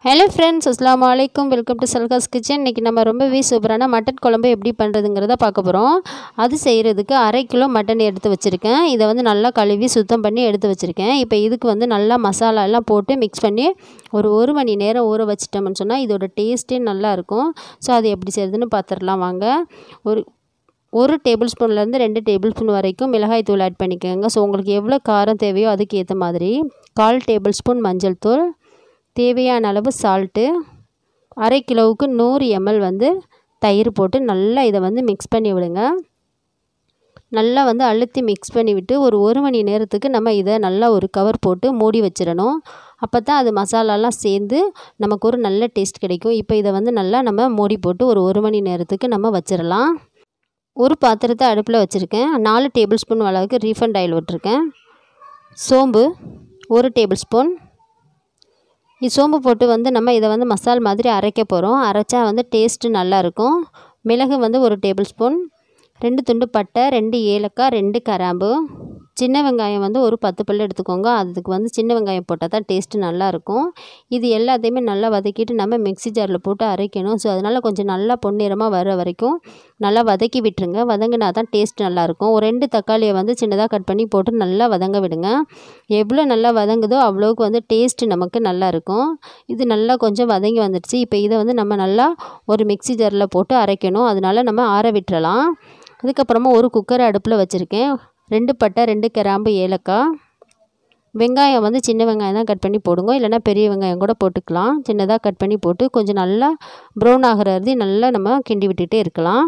hello friends அஸ்லாம் வலைக்கும் welcome to சல்காஸ் kitchen இன்றைக்கி நம்ம ரொம்பவே சூப்பரான மட்டன் குழம்பு எப்படி பண்ணுறதுங்கிறத பார்க்க போகிறோம் அது செய்கிறதுக்கு அரை கிலோ மட்டன் எடுத்து வச்சுருக்கேன் இதை வந்து நல்லா கழுவி சுத்தம் பண்ணி எடுத்து வச்சுருக்கேன் இப்போ இதுக்கு வந்து நல்லா மசாலா எல்லாம் போட்டு மிக்ஸ் பண்ணி ஒரு ஒரு மணி நேரம் ஊற வச்சிட்டோம்னு சொன்னால் இதோட டேஸ்ட்டே நல்லாயிருக்கும் ஸோ அது எப்படி செய்கிறதுன்னு பார்த்துடலாம் வாங்க ஒரு ஒரு டேபிள் ஸ்பூன்லேருந்து ரெண்டு டேபிள் ஸ்பூன் வரைக்கும் மிளகாய் தூள் ஆட் பண்ணிக்கோங்க ஸோ உங்களுக்கு எவ்வளோ காரம் தேவையோ அதுக்கு ஏற்ற மாதிரி கால் டேபிள் ஸ்பூன் மஞ்சள் தூள் தேவையான அளவு சால்ட்டு அரை கிலோவுக்கு நூறு எம்எல் வந்து தயிர் போட்டு நல்லா இதை வந்து மிக்ஸ் பண்ணி விடுங்க நல்லா வந்து அழுத்தி மிக்ஸ் பண்ணி விட்டு ஒரு ஒரு மணி நேரத்துக்கு நம்ம இதை நல்லா ஒரு கவர் போட்டு மூடி வச்சிடணும் அப்போ தான் அது மசாலாலாம் சேர்ந்து நமக்கு ஒரு நல்ல டேஸ்ட் கிடைக்கும் இப்போ இதை வந்து நல்லா நம்ம மூடி போட்டு ஒரு ஒரு மணி நேரத்துக்கு நம்ம வச்சிடலாம் ஒரு பாத்திரத்தை அடுப்பில் வச்சுருக்கேன் நாலு டேபிள் ஸ்பூன் அளவுக்கு ரீஃபண்ட் ஆயில் விட்டுருக்கேன் சோம்பு ஒரு டேபிள் ஸ்பூன் இது சோம்பு போட்டு வந்து நம்ம இதை வந்து மசால் மாதிரி அரைக்க போகிறோம் அரைச்சா வந்து டேஸ்ட்டு நல்லாயிருக்கும் மிளகு வந்து ஒரு டேபிள் ஸ்பூன் ரெண்டு துண்டு பட்டை ரெண்டு ஏலக்காய் ரெண்டு கராம்பு சின்ன வெங்காயம் வந்து ஒரு பத்து பல் எடுத்துக்கோங்க அதுக்கு வந்து சின்ன வெங்காயம் போட்டால் தான் டேஸ்ட்டு நல்லாயிருக்கும் இது எல்லாத்தையுமே நல்லா வதக்கிட்டு நம்ம மிக்ஸி ஜாரில் போட்டு அரைக்கணும் ஸோ அதனால் கொஞ்சம் நல்லா பொன்னிறமாக வர வரைக்கும் நல்லா வதக்கி விட்டுருங்க வதங்கினா தான் டேஸ்ட் நல்லாயிருக்கும் ஒரு ரெண்டு தக்காளியை வந்து சின்னதாக கட் பண்ணி போட்டு நல்லா வதங்க விடுங்க எவ்வளோ நல்லா வதங்குதோ அவ்வளோவுக்கு வந்து டேஸ்ட்டு நமக்கு நல்லா இருக்கும் இது நல்லா கொஞ்சம் வதங்கி வந்துடுச்சு இப்போ இதை வந்து நம்ம நல்லா ஒரு மிக்ஸி ஜாரில் போட்டு அரைக்கணும் அதனால நம்ம ஆற விட்டுறலாம் அதுக்கப்புறமா ஒரு குக்கரை அடுப்பில் வச்சுருக்கேன் ரெண்டு பட்டை ரெண்டு கிராம்பு ஏலக்காய் வெங்காயம் வந்து சின்ன வெங்காயம் தான் கட் பண்ணி போடுங்க இல்லைனா பெரிய வெங்காயம் கூட போட்டுக்கலாம் சின்னதாக கட் பண்ணி போட்டு கொஞ்சம் நல்லா ப்ரௌன் ஆகிறது நல்லா நம்ம கிண்டி விட்டுகிட்டே இருக்கலாம்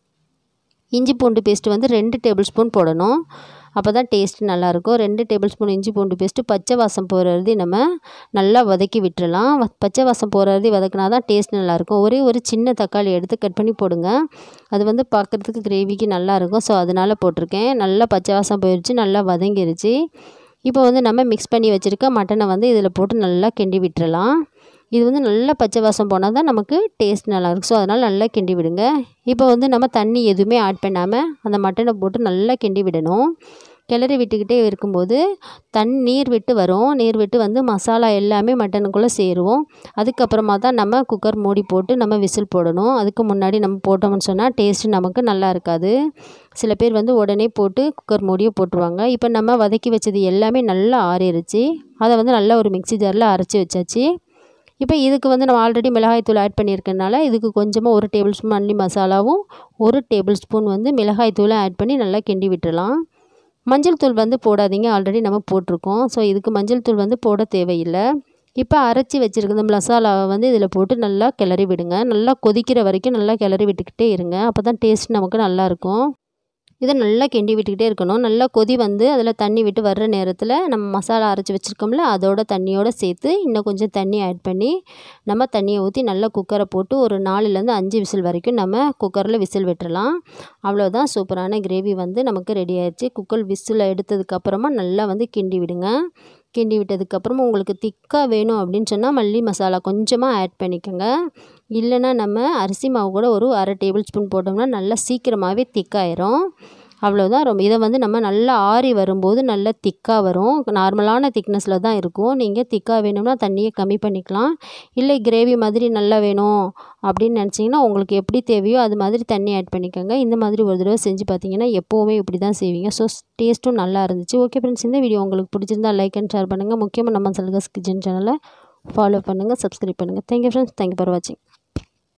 இஞ்சி பூண்டு பேஸ்ட்டு வந்து ரெண்டு டேபிள் ஸ்பூன் போடணும் அப்போ தான் டேஸ்ட் நல்லாயிருக்கும் ரெண்டு டேபிள் ஸ்பூன் இஞ்சி பூண்டு பேஸ்ட்டு பச்சை வாசம் போகிறது நம்ம நல்லா வதக்கி விட்டுறலாம் பச்சை வாசம் போகிறது வதக்கினா தான் டேஸ்ட் நல்லாயிருக்கும் ஒரே ஒரு சின்ன தக்காளி எடுத்து கட் பண்ணி போடுங்க அது வந்து பார்க்குறதுக்கு கிரேவிக்கு நல்லாயிருக்கும் ஸோ அதனால் போட்டிருக்கேன் நல்லா பச்சை வாசம் போயிடுச்சு நல்லா வதங்கிருச்சு இப்போ வந்து நம்ம மிக்ஸ் பண்ணி வச்சுருக்க மட்டனை வந்து இதில் போட்டு நல்லா கிண்டி விட்டுறலாம் இது வந்து நல்லா பச்சை வாசம் போனால் தான் நமக்கு டேஸ்ட் நல்லாயிருக்கும் ஸோ அதனால் நல்லா கிண்டி விடுங்க இப்போ வந்து நம்ம தண்ணி எதுவுமே ஆட் பண்ணாமல் அந்த மட்டனை போட்டு நல்லா கிண்டி விடணும் கிளறி விட்டுக்கிட்டே இருக்கும்போது தன் நீர் விட்டு வரும் நீர் விட்டு வந்து மசாலா எல்லாமே மட்டனுக்குள்ளே சேருவோம் அதுக்கப்புறமா தான் நம்ம குக்கர் மூடி போட்டு நம்ம விசில் போடணும் அதுக்கு முன்னாடி நம்ம போட்டோம்னு சொன்னால் டேஸ்ட்டு நமக்கு நல்லா இருக்காது சில பேர் வந்து உடனே போட்டு குக்கர் மூடியை போட்டுருவாங்க இப்போ நம்ம வதக்கி வச்சது எல்லாமே நல்லா ஆறிடுச்சு அதை வந்து நல்லா ஒரு மிக்ஸி ஜாரில் அரைச்சி வச்சாச்சு இப்போ இதுக்கு வந்து நம்ம ஆல்ரெடி மிளகாய்த்தூள் ஆட் பண்ணியிருக்கனால இதுக்கு கொஞ்சமாக ஒரு டேபிள் ஸ்பூன் மல்லி மசாலாவும் ஒரு டேபிள் ஸ்பூன் வந்து மிளகாய்த்தூளும் ஆட் பண்ணி நல்லா கிண்டி விட்டுடலாம் மஞ்சள் தூள் வந்து போடாதீங்க ஆல்ரெடி நம்ம போட்டிருக்கோம் ஸோ இதுக்கு மஞ்சள் தூள் வந்து போட தேவையில்லை இப்போ அரைச்சி வச்சுருக்க மசாலாவை வந்து இதில் போட்டு நல்லா கிளறி விடுங்க நல்லா கொதிக்கிற வரைக்கும் நல்லா கிளறி விட்டுக்கிட்டே இருங்க அப்போ தான் டேஸ்ட் நமக்கு நல்லாயிருக்கும் இதை நல்லா கிண்டி விட்டுக்கிட்டே இருக்கணும் நல்லா கொதி வந்து அதில் தண்ணி விட்டு வர்ற நேரத்தில் நம்ம மசாலா அரைச்சி வச்சுருக்கோம்ல அதோட தண்ணியோடு சேர்த்து இன்னும் கொஞ்சம் தண்ணி ஆட் பண்ணி நம்ம தண்ணியை ஊற்றி நல்லா குக்கரை போட்டு ஒரு நாலுலேருந்து அஞ்சு விசில் வரைக்கும் நம்ம குக்கரில் விசில் விட்டுறலாம் அவ்வளோதான் சூப்பரான கிரேவி வந்து நமக்கு ரெடி ஆயிடுச்சு குக்கர் விசில் எடுத்ததுக்கப்புறமா நல்லா வந்து கிண்டி விடுங்க கிண்டி விட்டதுக்கப்புறமா உங்களுக்கு திக்காக வேணும் அப்படின்னு சொன்னால் மல்லி மசாலா கொஞ்சமாக ஆட் பண்ணிக்கோங்க இல்லைன்னா நம்ம அரிசி மாவு கூட ஒரு அரை டேபிள் ஸ்பூன் போட்டோம்னா நல்லா சீக்கிரமாகவே திக்காயிரும் அவ்வளோதான் ரொம்ப இதை வந்து நம்ம நல்லா ஆறி வரும்போது நல்லா திக்காக வரும் நார்மலான திக்னஸில் தான் இருக்கும் நீங்கள் திக்காக வேணும்னா தண்ணியை கம்மி பண்ணிக்கலாம் இல்லை கிரேவி மாதிரி நல்லா வேணும் அப்படின்னு நினச்சிங்கன்னா உங்களுக்கு எப்படி தேவையோ அது மாதிரி தண்ணி ஆட் பண்ணிக்கோங்க இந்த மாதிரி ஒரு தடவை செஞ்சு பார்த்தீங்கன்னா எப்போவுமே இப்படி தான் செய்வீங்க ஸோ டேஸ்ட்டும் நல்லா இருந்துச்சு ஓகே ஃப்ரெண்ட்ஸ் இந்த வீடியோ உங்களுக்கு பிடிச்சிருந்தா லைக் அண்ட் ஷேர் பண்ணுங்கள் முக்கியமாக நம்ம சல்கஸ் கிச்சன் சேனலை ஃபாலோ பண்ணுங்கள் சப்ஸ்கிரைப் பண்ணுங்கள் தேங்க்யூ ஃப்ரெண்ட்ஸ் தேங்க்யூ ஃபார் வாட்சிங்